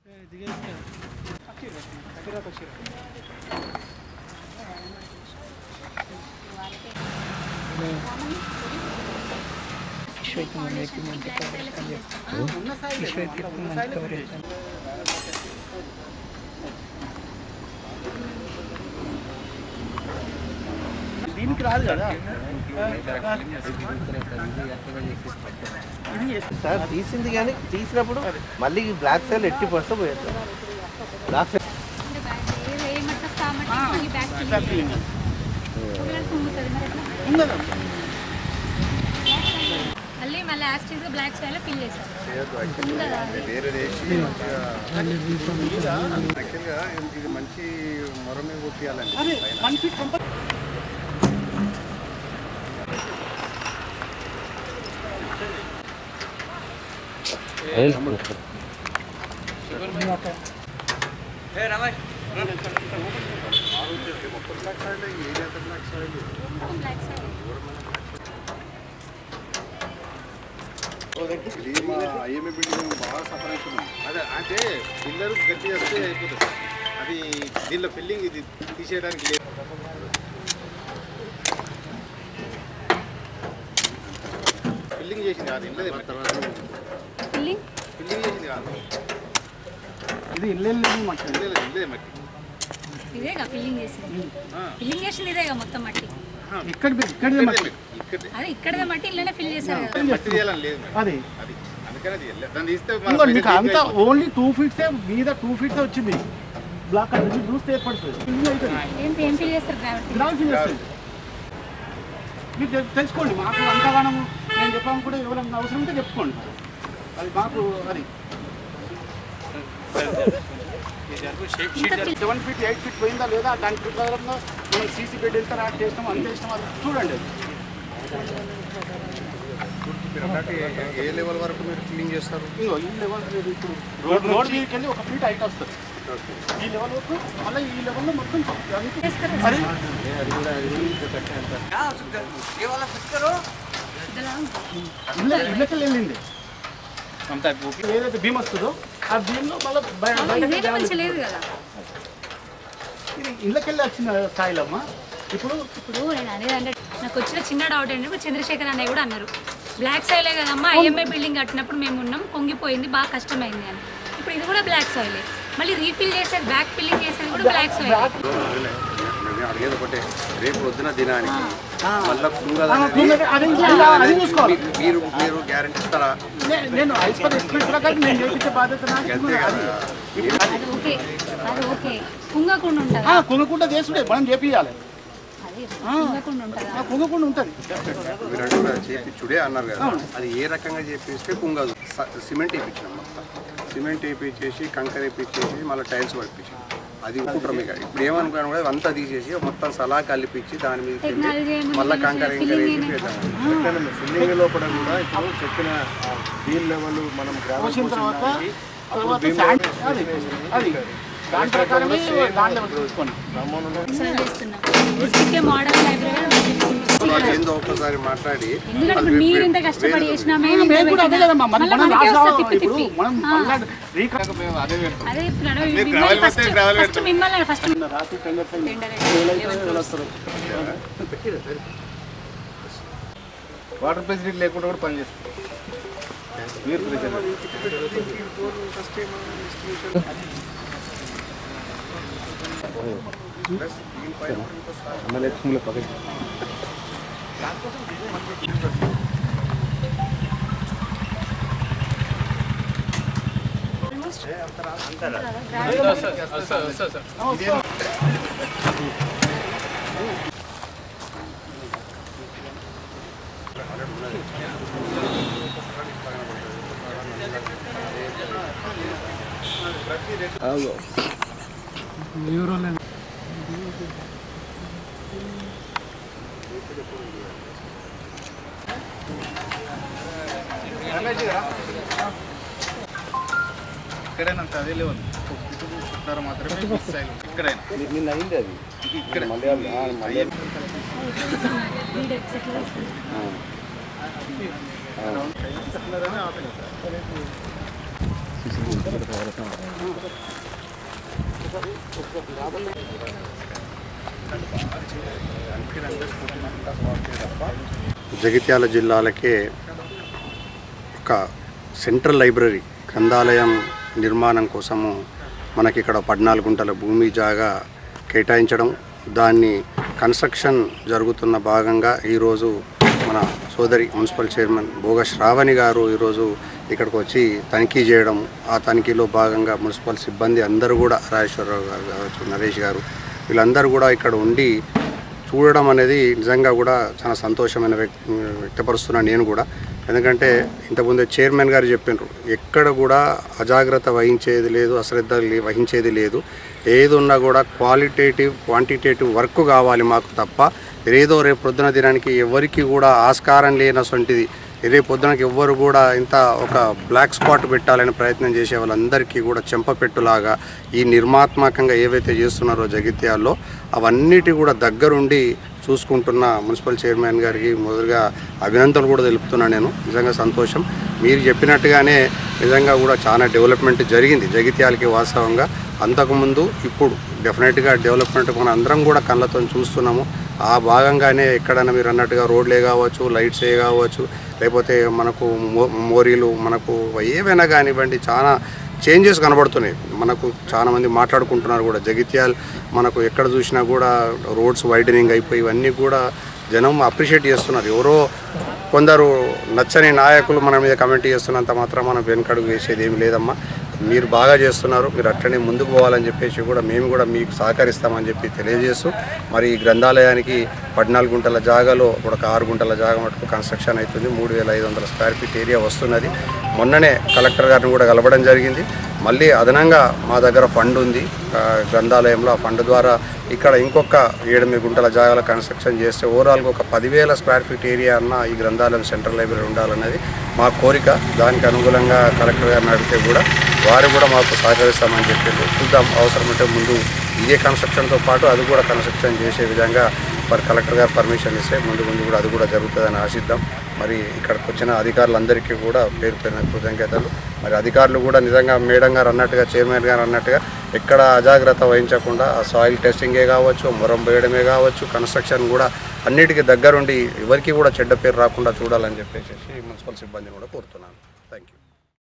దీనికి రాదు కదా సార్ తీసింది కానీ తీసినప్పుడు మళ్ళీ బ్లాక్ సెల్ ఎట్టి పర్సెంట్ పోయేది సార్ బ్లాక్ సెల్ ఉండదు మళ్ళీ మళ్ళీ యాస్టీస్ బ్లాక్ స్టైల్ ఫిల్ చేశారు వేరే వేసి యాక్చువల్గా ఇది మంచి మొరమే కొట్టియాలండి అదే వన్ ఫీట్ కంపల్ ఇది మా ఐఎంఏ బిల్డింగ్ బాగా సఫర్ అవుతుంది అదే అంటే పిల్లలు గట్టిగా వస్తే అయిపోతుంది అది దీనిలో ఫిల్లింగ్ ఇది తీసేయడానికి లేదు ఫిల్లింగ్ చేసింది కాదు ఇల్లదే తర్వాత ఫిల్లింగ్ ఫిల్లింగ్ చేసింది కాదు ఇది ఇల్లు ఇల్లు మట్టి ఇల్లదే ఇల్లదే మట్టి ఇదేగా ఫిల్లింగ్ చేసింది ఆ. ఫిల్లింగ్ చేసింది ఇదేగా మొత్తం మట్టి ఇక్కడ ఇక్కడ ఇక్కడే మట్టి మట్టి. ఇక్కడే అదే ఇక్కడదే మట్టి ఇల్లనే ఫిల్ చేశారు కదా మట్టి తీయాలని లేదు మరి. అది అది అందుకనే అది వెళ్ళలేదు. దాన్ని తీస్తే మన ఇంకో పైన మీకు అంతా తీసేయచ్చు. ఓన్లీ టూ ఫీట్సే మీద టూ ఫీట్సే వచ్చింది బ్లాక్ అది మీరు చూస్తే ఏర్పడుతుంది ఇల్లు అవుతుంది ఏంటి ఏం ఫిల్ చేస్తారు గ్రావిటీ గ్రౌండ్ ఫీల్ చేస్తుంది మీరు తె- తెలుసుకోండి మాకు అంతగానం నేను చెప్పాము కూడా ఎవరైనా అవసరం ఉంటే చెప్పుకోండి అది మాకు అది సెవెన్ ఫీట్ ఎయిట్ ఫీట్ పోయిందా లేదా దాని ప్రకారంగా మనం సీసీ బెడ్ ఎంత యాడ్ చేసినాం అంత చేసినాం అది చూడండి అది మీరు అన్నట్టు ఏ- ఏ లెవెల్ వరకు మీరు క్లీన్ చేస్తారు ఇంకో ఈ లెవెల్ మీరు ఇప్పుడు రోడ్ రోడ్ మీదకి వెళ్ళి ఒక ఫీట్ హైట్ వస్తుంది ఈ లెవెల్ వరకు మళ్ళీ ఈ లెవెల్లో మొత్తం అంతా- అది ఇళ్ళ ఇళ్ళకి వెళ్ళింది ఏదైతే భీమ్ వస్తుందో ఆ భీమ్లో మళ్ళీ ఇదేదో మంచి లేదు కదా ఇది ఇళ్ళకి వెళ్ళి వచ్చిన స్థాయిలమ్మ ఇప్పుడు ఇప్పుడు నేను అనేది అంటే నాకు వచ్చిన చిన్న డౌట్ ఏంటంటే ఇప్పుడు చంద్రశేఖర్ అన్నయ్య కూడా అన్నారు బ్లాక్ సైలే కదమ్మా ఐఎంఐ బిల్డింగ్ కట్టినప్పుడు మేము ఉన్నాం పొంగిపోయింది బాగా కష్టమైంది అని ఇప్పుడు ఇది కూడా బ్లాక్ సాయిలే మళ్ళీ రీఫిల్ చేసేది బ్యాక్ ఫిల్లింగ్ చేసేది కూడా బ్లాక్ సాయిల్ నేను అడిగేది ఒకటే రేపు వద్దున దినానికి మళ్ళా ఆ, భూమి- అది ఇంకా అది చూసుకోవాలి మీరు మీరు గ్యారంటీ ఇస్తారా నే- నేను ఐస్పర్ ఎస్టిమేట్ ప్రకారం నేను చేయించే బాధ్యత నాకు అంతే అది కదా అది ఓకే అది ఓకే కుంగకుండా ఆ, ఉంటుందా కుంగకుండా చేసుడే మనం చేపియాలి అది కుంగకుండా ఉంటుందా ఆ, కుంగకుండా ఉంటుంది మీరు అంటున్నారు చేపించుడే అన్నారు కదా అది ఏ రకంగా చేపిస్తే కుంగదు స- సిమెంట్ వేయించినాం మొత్తం సిమెంట్ వేయించేసి కంకర వేయించేసి మళ్ళీ టైల్స్ పడిపించాం అది కుట్రం ఇక ఇప్పుడు ఏమనుకున్నాను కూడా అంతా తీసేసి మొత్తం సలా కలిపించి దాని మీద టెక్నాలజీ ఏముంది మళ్ళీ మంచిగా కంకర ఇంకర filling వేసి అయినా. పెట్టాము ఫిల్లింగ్ లోపల కూడా ఇప్పుడు చెప్పిన దీని లెవెల్ మనం వచ్చిన తర్వాత తర్వాత శాండ్ అది అది దాని ప్రకారమే దాని లెవెల్ చూసుకోండి ఎక్సలెంట్ చేస్తున్నాం ఎస్కే మోడల్ లైబ్రరీ ఏందో ఒక్కసారి మాట్లాడి ఎందుకంటే ఇప్పుడు మీరు ఇంత కష్టపడి చేసినా మేము ఇంత మేము కూడా అదే పెట్టినా, కదమ్మా మనం మళ్ళా మనం మనకే రాసాం వస్తుంది తిప్పి ఇప్పుడు తిప్పి. మనం ఆ. మళ్ళా రీకా అదే పెడతాం అదే చెప్తున్నాను మీరు మిమ్మల్ని gravel ఫస్ట్ పెడితే gravel ఫస్ట్ మిమ్మల్ని ఫస్ట్ రాత్రి టెండర్ వాటర్ ఫెసిలిటీ లేకుండా కూడా పనిచేస్తుంది మీరు ప్రెజర్ ఇక్కడైనా అంత అదే లెవెల్ చుట్టారు మాత్రమే మిస్ అయ్యారు. ఇక్కడైనా నిన్న అయింది అది ఇక్కడ మలయాళం ఆ, మలయాళం జగిత్యాల జిల్లాలకే ఒక సెంట్రల్ లైబ్రరీ గ్రంథాలయం నిర్మాణం కోసము మనకి ఇక్కడ పద్నాలుగు గుంటల భూమి జాగా కేటాయించడం దాన్ని కన్స్ట్రక్షన్ జరుగుతున్న భాగంగా ఈరోజు మన సోదరి మున్సిపల్ చైర్మన్ భోగ శ్రావణి గారు ఈరోజు ఇక్కడికి వచ్చి తనిఖీ చేయడం ఆ తనిఖీలో భాగంగా మున్సిపల్ సిబ్బంది అందరూ కూడా రాజేశ్వరరావు గారు కావచ్చు నరేష్ గారు వీళ్ళందరూ కూడా ఇక్కడ ఉండి చూడడం అనేది నిజంగా కూడా చాలా సంతోషమైన వ్యక్ వ్యక్తపరుస్తున్నాను నేను కూడా ఎందుకంటే ఇంతకుముందే చైర్మన్ గారు చెప్పినారు ఎక్కడ కూడా అజాగ్రత్త వహించేది లేదు అశ్రద్ధ లే- వహించేది లేదు ఏది ఉన్నా కూడా క్వాలిటేటివ్ క్వాంటిటేటివ్ వర్క్ కావాలి మాకు తప్ప ఏదో రేపు పొద్దున దినానికి ఎవరికి కూడా ఆస్కారం లేనటువంటిది రేపు పొద్దునకి ఎవ్వరు కూడా ఇంత ఒక బ్లాక్ స్పాట్ పెట్టాలని ప్రయత్నం చేసే వాళ్ళందరికీ కూడా చెంపపెట్టులాగా ఈ నిర్మాత్మకంగా ఏవైతే చేస్తున్నారో జగిత్యాల్లో అవన్నిటి కూడా దగ్గరుండి చూసుకుంటున్న మున్సిపల్ చైర్మన్ గారికి మొదలుగా అభినందనలు కూడా తెలుపుతున్నాను నేను నిజంగా సంతోషం మీరు చెప్పినట్టుగానే నిజంగా కూడా చాలా డెవలప్మెంట్ జరిగింది జగిత్యాలకి వాస్తవంగా అంతకుముందు ఇప్పుడు డెఫినెట్గా డెవలప్మెంట్ మన అందరం కూడా కళ్ళతో చూస్తున్నాము ఆ భాగంగానే ఎక్కడైనా మీరు అన్నట్టుగా రోడ్లే కావచ్చు లైట్సే కావచ్చు లేకపోతే మనకు మో మోరీలు మనకు ఏవైనా కానివ్వండి చాలా చేంజెస్ కనబడుతున్నాయి మనకు చాలా మంది మాట్లాడుకుంటున్నారు కూడా జగిత్యాల్ మనకు ఎక్కడ చూసినా కూడా రోడ్స్ వైడనింగ్ అయిపోయి ఇవన్నీ కూడా జనం అప్రిషియేట్ చేస్తున్నారు ఎవరో కొందరు నచ్చని నాయకులు మన మీద కమెంట్ చేస్తున్నంత మాత్రం మనం వెనకడుగు వేసేది ఏమి లేదమ్మా మీరు బాగా చేస్తున్నారు మీరు అట్లనే ముందుకు పోవాలని చెప్పేసి కూడా మేము కూడా మీకు సహకరిస్తామని చెప్పి తెలియజేస్తూ మరి ఈ గ్రంథాలయానికి పద్నాలుగు గుంటల జాగాలో ఇప్పుడు ఒక ఆరు గుంటల జాగా మటుకు కన్స్ట్రక్షన్ అవుతుంది మూడు వేల ఐదు వందల స్క్వేర్ ఫీట్ ఏరియా వస్తున్నది మొన్ననే కలెక్టర్ గారిని కూడా కలవడం జరిగింది మళ్ళీ అదనంగా మా దగ్గర ఫండ్ ఉంది ఆ, గ్రంథాలయంలో ఆ ఫండ్ ద్వారా ఇక్కడ ఇంకొక ఎనిమిది గుంటల జాగాల కన్స్ట్రక్షన్ చేస్తే ఓవరాల్గా ఒక పదివేల స్క్వేర్ ఫీట్ ఏరియా అన్న ఈ గ్రంథాలయం సెంట్రల్ లైబ్రరీ ఉండాలన్నది మా కోరిక దానికి అనుగుణంగా కలెక్టర్ గారిని అడిగితే కూడా వారు కూడా మాకు సహకరిస్తామని చెప్పారు చూద్దాం అవసరమంటే ముందు ఇదే కన్స్ట్రక్షన్తో పాటు అది కూడా కన్స్ట్రక్షన్ చేసే విధంగా మరి కలెక్టర్ గారు పర్మిషన్ ఇస్తే ముందు ముందు కూడా అది కూడా జరుగుతుందని ఆశిద్దాం మరి ఇక్కడికి వచ్చిన అధికారులందరికీ కూడా పేరు పేరున కృతజ్ఞతలు మరి అధికారులు కూడా నిజంగా మేడం గారు అన్నట్టుగా చైర్మన్ గారు అన్నట్టుగా ఎక్కడ అజాగ్రత్త వహించకుండా ఆ సాయిల్ టెస్టింగే కావచ్చు మొరం వేయడమే కావచ్చు కన్స్ట్రక్షన్ కూడా అన్నిటికీ దగ్గరుండి ఎవరికి కూడా చెడ్డ పేరు రాకుండా చూడాలని చెప్పేసి మున్సిపల్ సిబ్బందిని కూడా కోరుతున్నాను థ్యాంక్ యూ